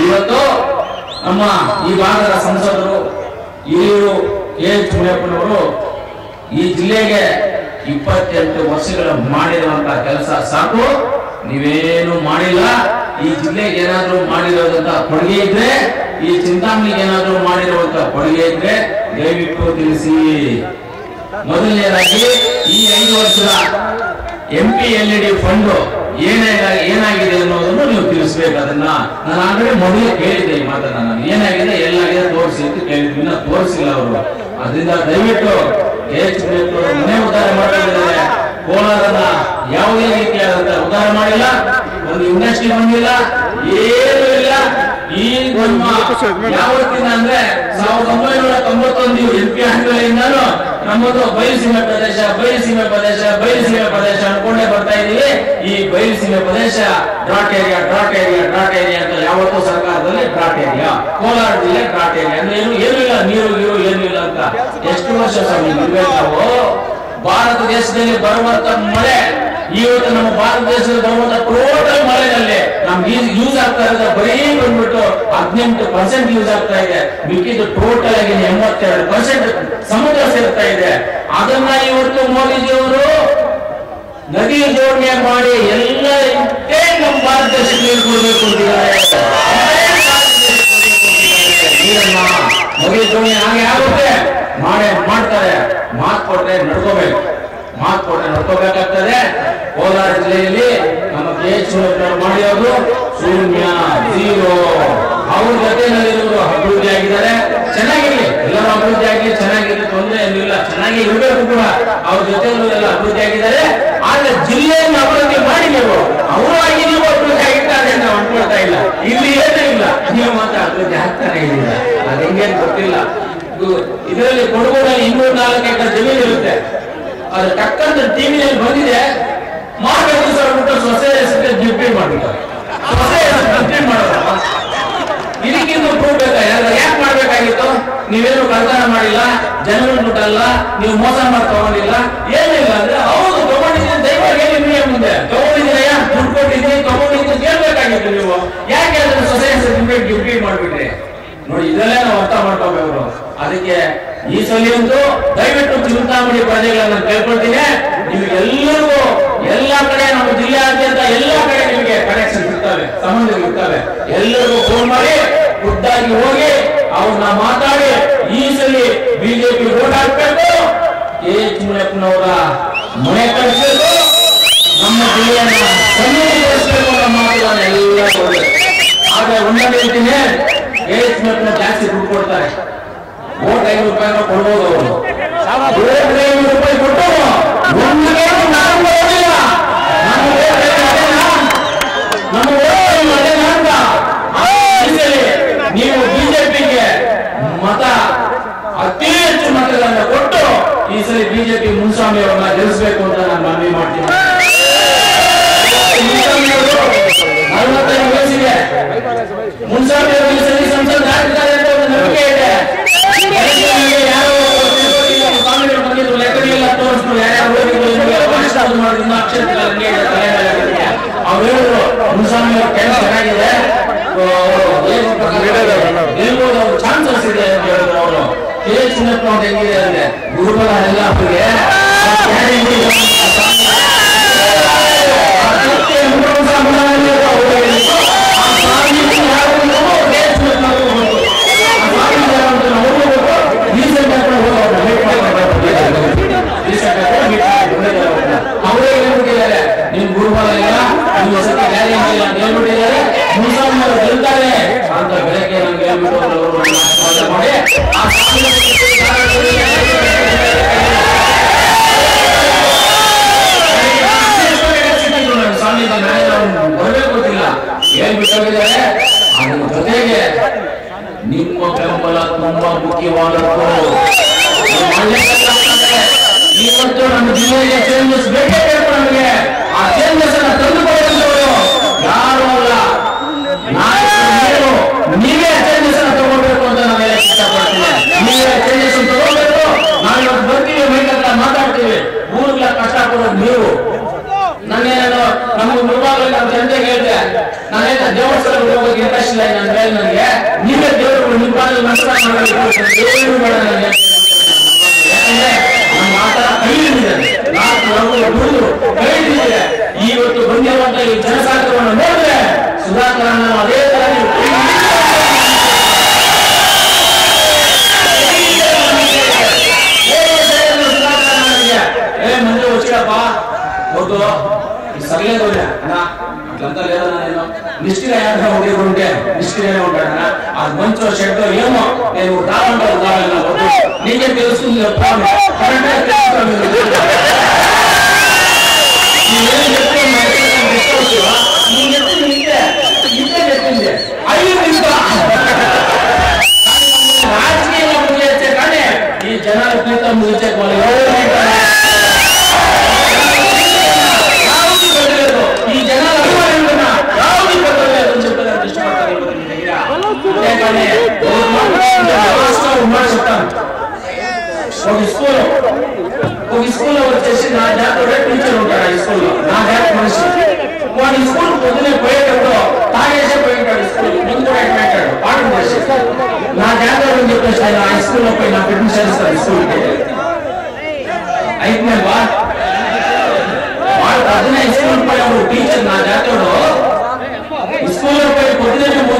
ಇವತ್ತು ನಮ್ಮ ಈ ಭಾಗದ ಸಂಸದರು ಹಿರಿಯರು ಕೆ ಎಚ್ ಮುನಿಯಪ್ಪನವರು ಈ ಜಿಲ್ಲೆಗೆ ಇಪ್ಪತ್ತೆಂಟು ವರ್ಷಗಳ ಮಾಡಿರುವಂತ ಕೆಲಸ ಸಾಕು ನೀವೇನು ಮಾಡಿಲ್ಲ ಈ ಜಿಲ್ಲೆಗೆ ಏನಾದ್ರೂ ಮಾಡಿರೋದಂತ ಕೊಡುಗೆ ಇದ್ರೆ ಈ ಚಿಂತಾಮಣಿಗೆ ಏನಾದ್ರೂ ಮಾಡಿರುವಂತ ಕೊಡುಗೆ ಇದ್ರೆ ದಯವಿಟ್ಟು ತಿಳಿಸಿ ಮೊದಲನೇದಾಗಿ ಈ ಐದು ವರ್ಷದ M P L E D fund ಏನಾಗಿ ಏನಾಗಿದೆ ಅನ್ನೋದನ್ನು ನೀವು ತಿಳಿಸ್ಬೇಕು ಅದನ್ನ ನಾನು ಆಲ್ರೆಡಿ ಮೊದಲೇ ಕೇಳಿದ್ದೆ ಈ ಮಾತನ್ನ ನಾನು ಏನಾಗಿದೆ ಎಲ್ಲಾಗಿದೆ ತೋರಿಸಿ ಅಂತ ಕೇಳಿದ್ವಿ ಇನ್ನ ತೋರಿಸಿಲ್ಲ ಅವರು ಅದರಿಂದ ದಯವಿಟ್ಟು ಎಚ್ ಮನೆ ಉದ್ಧಾರ ಮಾಡ್ತಿದ್ದಾರೆ ಕೋಲಾರನ ಯಾವುದೇ ರೀತಿಯಾದಂತ ಉದ್ಧಾರ ಮಾಡಿಲ್ಲ ಒಂದು ಇಂಡಸ್ಟ್ರಿ ಬಂದಿಲ್ಲ ಏನೂ ಇಲ್ಲ ಈ ನಮ್ಮ ಯಾವತ್ತಿನ ಅಂದ್ರೆ ಸಾವಿರದ ಒಂಬೈನೂರ ತೊಂಬತ್ತೊಂದು ಎಂ ಪಿ ಹಂತಗಳಿಂದಲೂ ನಮ್ಮದು ಬಯಲುಸೀಮೆ ಪ್ರದೇಶ ಬಯಲುಸೀಮೆ ಪ್ರದೇಶ ಬಯಲುಸೀಮೆ ಪ್ರದೇಶ ಅನ್ಕೊಂಡೇ ಬರ್ತಾ ಇದೀವಿ ಈ ಬಯಲುಸೀಮೆ ಪ್ರದೇಶ drought area drought area drought area ಅಂತ ಯಾವತ್ತೂ ಸರ್ಕಾರದಲ್ಲಿ ಡ್ರಾಟ್ ಏರಿಯಾ ಕೋಲಾರ ಜಿಲ್ಲೆ ಡ್ರಾಟ್ ಏರಿಯಾ ಅಂದ್ರೆ ಏನು ಏನೂ ಇಲ್ಲ ನೀರು ಗೀರು ಏನೂ ಇಲ್ಲ ಅಂತ ಎಷ್ಟು ವರ್ಷ ಸ್ವಾಮಿ ಇರ್ಬೇಕು ನಾವು ಭಾರತ ದೇಶದಲ್ಲಿ ಬರುವಂತ ಮಳೆ ಇವತ್ತು ನಮ್ಮ ಭಾರತ ದೇಶದಲ್ಲಿ ಬರುವಂತ ಟೋಟಲ್ ಮಳೆನಲ್ಲಿ ನಮ್ಗೆ ಯೂಸ್ ಆಗ್ತಾ ಇರೋದು ಬರೀ ಬಂದ್ಬಿಟ್ಟು ಹದಿನೆಂಟು ಪರ್ಸೆಂಟ್ ಯೂಸ್ ಆಗ್ತಾ ಇದೆ ಮಿಕ್ಕಿದ್ದು ಟೋಟಲ್ ಆಗಿ ಎಂಬತ್ತೆರಡು ಪರ್ಸೆಂಟ್ ಸಮುದ್ರ ಸೇರ್ತಾ ಇದೆ ಅದನ್ನ ಇವತ್ತು ಮೋದಿಜಿಯವರು ನದಿ ಜೋಡಣೆ ಮಾಡಿ ಎಲ್ಲ ಇಷ್ಟೇ ನಮ್ಮ ಭಾರತ ದೇಶಕ್ಕೆ ನೀರು ಕೊಡಬೇಕು ಅಂತಿದ್ದಾರೆ ನೀರನ್ನ ನದಿ ಜೋಡಣೆ ಹಾಗೆ ಆಗುತ್ತೆ ಮಾಡೇ ಮಾಡ್ತಾರೆ ಮಾತು ಕೊಟ್ರೆ ನಡ್ಕೋಬೇಕು ಮಾತು ಕೊಟ್ರೆ ನಡ್ಕೋಬೇಕಾಗ್ತದೆ ಕೋಲಾರ ಜಿಲ್ಲೆಯಲ್ಲಿ ನಮ್ಮ ಕೆ ಎಚ್ ಮಾಡಿರೋದು ಶೂನ್ಯ ಜೀರೋ ಅವ್ರ ಜೊತೆನಲ್ಲಿರೋರು ಅಭಿವೃದ್ಧಿ ಆಗಿದ್ದಾರೆ ಚೆನ್ನಾಗಿರ್ಲಿ ಎಲ್ಲರೂ ಅಭಿವೃದ್ಧಿ ಆಗಿ ಚೆನ್ನಾಗಿರ್ಲಿ ತೊಂದರೆ ಏನಿಲ್ಲ ಚೆನ್ನಾಗಿ ಇರಬೇಕು ಕೂಡ ಅವ್ರ ಜೊತೆಯಲ್ಲೂ ಎಲ್ಲ ಅಭಿವೃದ್ಧಿ ಆಗಿದ್ದಾರೆ ಆದ್ರೆ ಜಿಲ್ಲೆಯನ್ನು ಅಭಿವೃದ್ಧಿ ಮಾಡಿ ನೀವು ಅವರು ಆಗಿ ನೀವು ಅಭಿವೃದ್ಧಿ ಆಗಿದ್ದಾರೆ ಅಂತ ನಾವು ಅನ್ಕೊಳ್ತಾ ಇಲ್ಲ ಇಲ್ಲಿ ಏನೂ ಇಲ್ಲ ನೀವು ಮಾತ್ರ ಅಭಿವೃದ್ಧಿ ಆಗ್ತಾನೆ ಇದ್ದೀರ ಅದು ಹೆಂಗೇನು ಗೊತ್ತಿಲ್ಲ ಇದು- ಇದರಲ್ಲಿ ಕೊಡಗುನಲ್ಲಿ ಇನ್ನೂರ ನಾಲ್ಕು ಎಕರೆ ಜಮೀನು ಇರುತ್ತೆ ಅದು ಟಕ್ಕಂತ ಟಿವಿಯಲ್ಲಿ ಬಂದಿದೆ ಮಾಡಬೇಕು ಸರ್ ಬಿಟ್ಟು ಸೊಸೆ ಹೆಸರಿಗೆ ಡಿಪ್ಟಿ ಮಾಡ್ಬಿಟ್ಟಾರೆ ಸೊಸೆ ಹೆಸರು ಡಿಪ್ಟಿ ಮಾಡೋದಲ್ಲ ಇದಕ್ಕಿಂತ ಪ್ರೂಫ್ ಬೇಕಾ ಯಾಕೆ ಮಾಡ್ಬೇಕಾಗಿತ್ತು ನೀವೇನು ಕಳ್ತನ ಮಾಡಿಲ್ಲ ಜನಗಳು ಬಿಟ್ಟಲ್ಲ ನೀವು ಮೋಸ ಮಾಡಿ ತಗೊಂಡಿಲ್ಲ ಏನಿಲ್ಲ ಅಂದ್ರೆ ಹೌದು ತಗೊಂಡಿದ್ದೀನಿ ದಯವಾಗಿ ಹೇಳಿ ನೀವೇ ಮುಂದೆ ತಗೊಂಡಿದ್ದೀರಯ್ಯ ದುಡ್ಡು ಕೊಟ್ಟಿದ್ದೀನಿ ತಗೊಂಡಿದ್ದೀನಿ ಕೇಳ್ಬೇಕಾಗಿತ್ತು ನೀವು ಯಾಕೆ ಅದನ್ನ ಸೊಸೆ ಹೆಸರು ಗಿಫ್ಟಿ ಮಾಡ್ಬಿಟ್ರಿ ನೋಡಿ ಇದರಲ್ಲೇ ನಾವು ಅರ್ಥ ಮಾಡ್ಕೋಬೇಕು ಅದಕ್ಕೆ ಈ ಸಲ ಅಂತೂ ದಯವಿಟ್ಟು ಚಿಂತಾಮಣಿ ಪ್ರಜೆಗಳನ್ನ ಕೇಳ್ಕೊಳ್ತೀನಿ ನಿಮಗೆಲ್ಲರಿಗೂ ಎಲ್ಲಾ ಕಡೆ ನಮ್ಮ ಜಿಲ್ಲೆಯಾದ್ಯಂತ ಎಲ್ಲಾ ಕಡೆ ನಿಮಗೆ ಕನೆಕ್ಷನ್ ಇರ್ತವೆ ಸಂಬಂಧಗಳು ಇರ್ತವೆ ಎಲ್ಲರಿಗೂ ಫೋನ್ ಮಾಡಿ ಖುದ್ದಾಗಿ ಹೋಗಿ ಅವ್ರನ್ನ ಮಾತಾಡಿ ಈ ಸಲ ಬಿಜೆಪಿ ವೋಟ್ ಹಾಕ್ಬೇಕು ಕೆ ಎಚ್ ಮುನಿಯಪ್ಪನವರ ಮನೆ ಕಳಿಸಬೇಕು ನಮ್ಮ ಜಿಲ್ಲೆಯನ್ನ ಸಮೃದ್ಧಿಗೊಳಿಸಬೇಕು ಅನ್ನೋ ಮಾತುಗಳನ್ನ ಎಲ್ಲ ಕೊಡ್ಬೇಕು. ಆದ್ರೆ ಒಂದೇ ಹೇಳ್ತೀನಿ ಕೆ ಎಚ್ ಮುನಿಯಪ್ಪನ ಜಾಸ್ತಿ ದುಡ್ಡು ಕೊಡ್ತಾರೆ ಓಟ್ ಐನೂರು ರೂಪಾಯಿನ ಕೊಡ್ಬೋದು ಅವರು ಓಟ್ ಐನೂರು ರೂಪಾಯಿ ಕೊಟ್ಟು ಒಂದಿಗೆ ನಾನು ಕೊಡೋದಿಲ್ಲ ನಮ್ಮ ಓಟ್ ಐನೂರು ಅದೇನಾ? ನಮ್ಮ ಓಟ್ ಐನೂರು ಅದೇನಾ ಅಂತ ಈ ಸಲ ನೀವು ಬಿಜೆಪಿಗೆ ಮತ ಅತಿ ಹೆಚ್ಚು ಮತಗಳನ್ನ ಕೊಟ್ಟು ಈ ಸಲ ಬಿಜೆಪಿ ಮುನ್ಸ್ವಾಮಿ ಅವರನ್ನ ಗೆಲ್ಲಿಸಬೇಕು ಅಂತ ನಾನು ಮನವಿ ಮಾಡ್ತೀನಿ ಮುನ್ಸ್ವಾಮಿ ಅವರು ನಲವತ್ತೈದು ವಯಸ್ಸಿದೆ ಮುನ್ಸ್ವಾಮಿ ಅವರು ಈ ಸಲ ಸಂಸತ್ ಆಗ್ತಾರೆ ಅಂತ ಒಂದು ನಂಬಿಕೆ ಇದೆ ಎಲೆಕ್ಷನ್ನಲ್ಲಿ ಯಾರೋ ತಿರುಪತಿ ಸ್ವಾಮಿಗಳು ಬಂದಿದ್ರು ಲೆಕ್ಕಗಳಿಲ್ಲ ತೋರಿಸ್ರು ಯಾರ್ಯಾರು ಹೋಗಿದ್ರು ನಿಮಗೆ ಭಾಷಣ ಮಾಡಿದ್ರು ಇನ್ನೂ ಅಕ್ಷರಗಳ ಹಂಗೆ ಇದೆ ತಲೆ ಮೇಲೆ ಆಗುತ್ತೆ. ಅವ್ರು ಹೇಳಿದ್ರು ಮುನ್ಸ್ವಾಮಿ ಅವ್ರ ಕೆಲಸ ಚೆನ್ನಾಗಿದೆ ಗೆಲ್ಬೋದು ಅವ್ರ ಚಾನ್ಸಸ್ ಇದೆ ಅಂತ ಹೇಳಿದ್ರು ಅವರು ಕೆ ಎಚ್ ಚಿನ್ನಪ್ಪ ಅವ್ರು ಹೆಂಗಿದೆ ಅಂದ್ರೆ ಗುರುಬಲ ಎಲ್ಲ ಅವರಿಗೆ ಅವರೇ ಹೇಳ್ಬಿಟ್ಟಿದ್ದಾರೆ ನಿಮ್ ಗುರುಬಲ ಇಲ್ಲ ನಿಮ್ ಹೆಸರಿಗೆ ಗ್ಯಾರಂಟಿ ಇಲ್ಲ ಅಂತ ಹೇಳ್ಬಿಟ್ಟಿದ್ದಾರೆ ಮುಸಲ್ಮಾನ ಅವರು ಗೆಲ್ತಾರೆ ಅಂತ ಬೆಳಗ್ಗೆ ನಮ್ಗೆ ಹೇಳ್ಬಿಟ್ಟು ಅವರು ನಮ್ಮನ್ನ ಆಶೀರ್ವಾದ ಮಾಡಿ ಆ ಸ್ವಾಮೀಜಿ ನಾಳೆ ನಾವು ಬರಬೇಕು ಗೊತ್ತಿಲ್ಲ ಹೇಳ್ಬಿಟ್ಟಿದ್ದಾರೆ ಅದ್ರ ಜೊತೆಗೆ ನಿಮ್ಮ ಬೆಂಬಲ ತುಂಬಾ ಮುಖ್ಯವಾದದ್ದು ಇವತ್ತು ನಮ್ಮ ಜಿಲ್ಲೆಗೆ ಚೇಂಜಸ್ ಬೇಕೇ ಬೇಕು ನಮಗೆ ಆ ಚೇಂಜಸ್ ಅನ್ನ ತಂದುಕೊಳ್ಳುವಂತವರು ಯಾರು ಅಲ್ಲ ನಾಯಕರು ನೀವು ನೀವೇ ಚೇಂಜಸ್ ಅನ್ನ ತಗೋಬೇಕು ಅಂತ ನಾನು ಹೇಳಕ್ ಇಷ್ಟಪಡ್ತೀನಿ ನೀವೇ ಚೇಂಜಸ್ ತಗೋಬೇಕು ನಾವು ಇವತ್ತು ಬರ್ತೀವಿ ಮೈಕ್ ಹತ್ರ ಮಾತಾಡ್ತೀವಿ ಊರ್ಗಳ ಕಷ್ಟ ಕೊಡೋದು ನೀವು ನಾನೇನು ನಮ್ಮ ಮುಳುಬಾಗಲ್ಲಿ ನಮ್ಮ ಜನತೆಗೆ ಹೇಳಿದೆ ನಾನೇನು ದೇವಸ್ಥಾನಕ್ಕೆ ಹೋಗೋಕೆ ಇಂಟ್ರೆಸ್ಟ್ ಇಲ್ಲ ನಂಗೆ ಇಲ್ಲ ನನಗೆ ನೀವೇ ದೇವರು ನಿಮ್ಮ ಕಾಲದಲ್ಲಿ ನಷ್ಟ ಏನು ಬೇಡ ನನಗೆ ಯಾಕಂದ್ರೆ ನಮ್ಮ ಮಾತ ಕೈ ಹಿಡಿದಿದೆ ನಾಲ್ಕು ವರ್ಷ ದುಡಿದು ಕೈ ಹಿಡಿದಿದೆ ಇವತ್ತು ಬಂದಿರುವಂತ ಈ ಜನಸಾಗರವನ್ನು ನೋಡಿದ್ರೆ ಸುಧಾಕರನ್ನ ಅದೇ ತರ ನೀವು ಕೈ ఏ మంది వచ్చాడప్పా వద్దు సర్లేదు అన్న అట్లంతా లేదన్నా నేను నిష్ఠిగా ఏమైనా ఉంటే నిష్ఠిగానే ఉంటాడన్న అది మంచో షెడ్డో ఏమో నేను రావంటే రావాలన్నా వద్దు నీకే తెలుస్తుంది కరెంటే తెలుస్తాను ನೀವೇನು చెప్తే మా ఇంటికి తీసుకొచ్చావా? ನೀನ್ చెప్పింది ఇంతే. ఇంతే చెప్పింది. ఐదు నిమిషాలు. రాజకీయంగా ముగించే కానీ ఈ జనాల ప్రీతం ముగించే వాళ్ళు ఎవరు ఉంటారు? రావుకి పెట్టలేదు. ఈ జనాల అభిమానులున్నా రావుకి పెట్టలేదు అని చెప్పడానికి ఇష్టపడతారు ఇప్పుడు మీ దగ్గర. అంతేకాని ఒక మాట లాస్ట్లో ఒక మాట చెప్తాను ఒక స్కూల్ ఒక స్కూల్లో వచ్చేసి నా జాతర టీచర్ ఉంటాడు ఆ స్కూల్లో నా జాతర మనిషి వాడి స్కూల్ పొద్దునే పోయేటప్పుడు తాగేసే పోయింటాడు స్కూల్ ముందు కూడా ఎట్లా పెట్టాడు పాఠం చేసి నా జాతర అని చెప్పేసి ఆయన ఆ స్కూల్లో పోయి నా పెట్టి చేస్తాడు స్కూల్కి అయితే వా వాడు పొద్దునే స్కూల్ పోయాడు టీచర్ నా జాతరుడు స్కూల్లో పోయి పొద్దునే